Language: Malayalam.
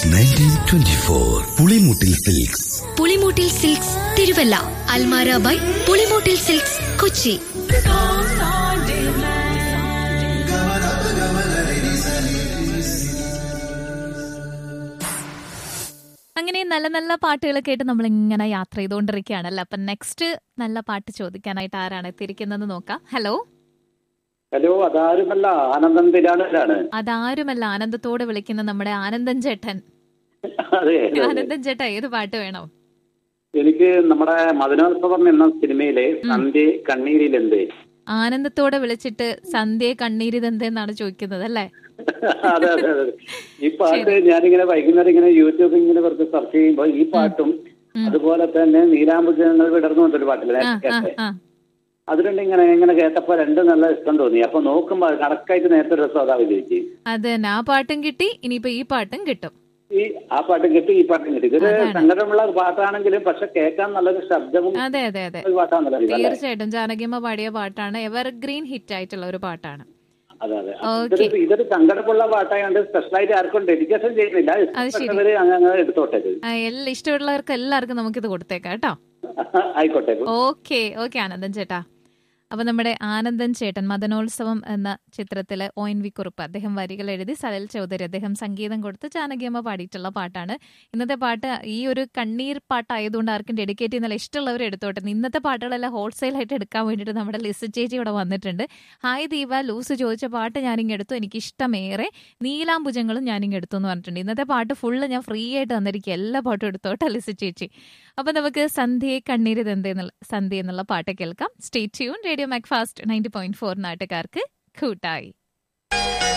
Nineteen twenty four Pulimoottil silks Pulimoottil silks Thiruvalla Almara by Pulimoottil silks Kochi അങ്ങനെ നല്ല നല്ല പാട്ടുകൾ കേട്ട് നമ്മൾ ഇങ്ങനെ യാത്ര ചെയ്തുകൊണ്ടിരിക്കുകയാണല്ലോ അപ്പൊ നെക്സ്റ്റ് നല്ല പാട്ട് ചോദിക്കാനായിട്ട് ആരാണ് എത്തിയിരിക്കുന്നത് നോക്കാം ഹലോ ഹലോ അതാരുമല്ല ആനന്ദൻ തിരാനലാണ് അതാരുമല്ല ആനന്ദത്തോടെ വിളിക്കുന്ന നമ്മുടെ ആനന്ദൻ ചേട്ടൻ അതെ അതെ. ആനന്ദൻ ചേട്ടാ ഏത് പാട്ട് വേണം എനിക്ക് നമ്മുടെ മദനോത്സവം എന്ന സിനിമയിലെ സന്ധ്യ കണ്ണീരിലെന്ത് ആനന്ദത്തോടെ വിളിച്ചിട്ട് സന്ധ്യയെ കണ്ണീരിതെന്തെന്നാണ് ചോദിക്കുന്നത് അല്ലേ അതെ അതെ അതെ ഈ പാട്ട് ഞാനിങ്ങനെ വൈകുന്നേരം ഇങ്ങനെ യൂട്യൂബിൽ ഇങ്ങനെ വെറുതെ സെർച്ച് ചെയ്യുമ്പോൾ ഈ പാട്ടും അതുപോലെ തന്നെ നീലാംബുജങ്ങൾ വിടർന്നു കൊണ്ടൊരു പാട്ടില്ല ആ ആ ആ അതിലുണ്ട് ഇങ്ങനെ ഇങ്ങനെ കേട്ടപ്പോ രണ്ട് നല്ല ഇഷ്ടം തോന്നി അപ്പൊ നോക്കുമ്പോ കണക്കായിട്ട് നേരത്തെ ഒരു രസം അതാ വിജയിച്ചു അത് തന്നെ ആ പാട്ടും കിട്ടി ഇനിയിപ്പോ ഈ പാട്ടും കിട്ടും ഈ ആ പാട്ടും കിട്ടി ഈ പാട്ടും കിട്ടി ഇതൊരു സങ്കടമുള്ള ഒരു പാട്ടാണെങ്കിലും പക്ഷെ കേൾക്കാൻ നല്ലൊരു ശബ്ദവും അതെ അതെ അതെ ഒരു പാട്ടാണല്ലോ ഇത് അല്ലേ? തീർച്ചയായിട്ടും ജാനകിയമ്മ പാടിയ പാട്ടാണ് എവർഗ്രീൻ ഹിറ്റ് ആയിട്ടുള്ള ഒരു പാട്ടാണ് അതെ അതെ ഓക്കേ. ഇതൊരു ഇതൊരു സങ്കടമുള്ള പാട്ടായതുകൊണ്ട് സ്പെഷ്യലായിട്ട് ആർക്കും ഡെഡിക്കേഷൻ ചെയ്യുന്നില്ല അത് ശരി. ഇഷ്ടപ്പെട്ടവര് അങ്ങനെ എടുത്തോട്ടെ ഇത്. ആ, എല്ലാ ഇഷ്ടമുള്ളവർക്ക് എല്ലാവർക്കും നമുക്കിത് കൊടുത്തേക്കാം കേട്ടോ ആയിക്കോട്ടെ ഓക്കെ ഓക്കെ ആനന്ദൻ ചേട്ടാ അപ്പൊ നമ്മുടെ ആനന്ദൻ ചേട്ടൻ മദനോത്സവം എന്ന ചിത്രത്തില് ഒ എൻ വി കുറുപ്പ് അദ്ദേഹം വരികൾ എഴുതി സലൽ ചൗധരി അദ്ദേഹം സംഗീതം കൊടുത്ത് ജാനകിയമ്മ പാടിയിട്ടുള്ള പാട്ടാണ് ഇന്നത്തെ പാട്ട് ഈ ഒരു കണ്ണീർ പാട്ടായതുകൊണ്ട് ആർക്കും ഡെഡിക്കേറ്റ് ചെയ്യുന്നില്ല ഇഷ്ടമുള്ളവർ എടുത്തോട്ടെ ഇന്നത്തെ പാട്ടുകളെല്ലാം ഹോൾസെയിൽ ആയിട്ട് എടുക്കാൻ വേണ്ടിയിട്ട് നമ്മുടെ ലിസ് ചേച്ചി ഇവിടെ വന്നിട്ടുണ്ട് ഹായ് ദീപ ലൂസ് ചോദിച്ച പാട്ട് ഞാനിങ്ങ് എടുത്തു എനിക്ക് ഇഷ്ടമേറെ നീലാംബുജങ്ങളും ഞാനിങ്ങ് എടുത്തു എന്ന് പറഞ്ഞിട്ടുണ്ട് ഇന്നത്തെ പാട്ട് ഫുള്ള് ഞാൻ ഫ്രീ ആയിട്ട് തന്നിരിക്കും എല്ലാ പാട്ടും എടുത്തോട്ടെ ലിസ് ചേച്ചി അപ്പൊ നമുക്ക് സന്ധ്യയെ കണ്ണീര് എന്നുള്ള സന്ധ്യ എന്നുള്ള പാട്ട് കേൾക്കാം stay tune radio Macfast ninety point four നാട്ടുകാർക്ക് കൂട്ടായി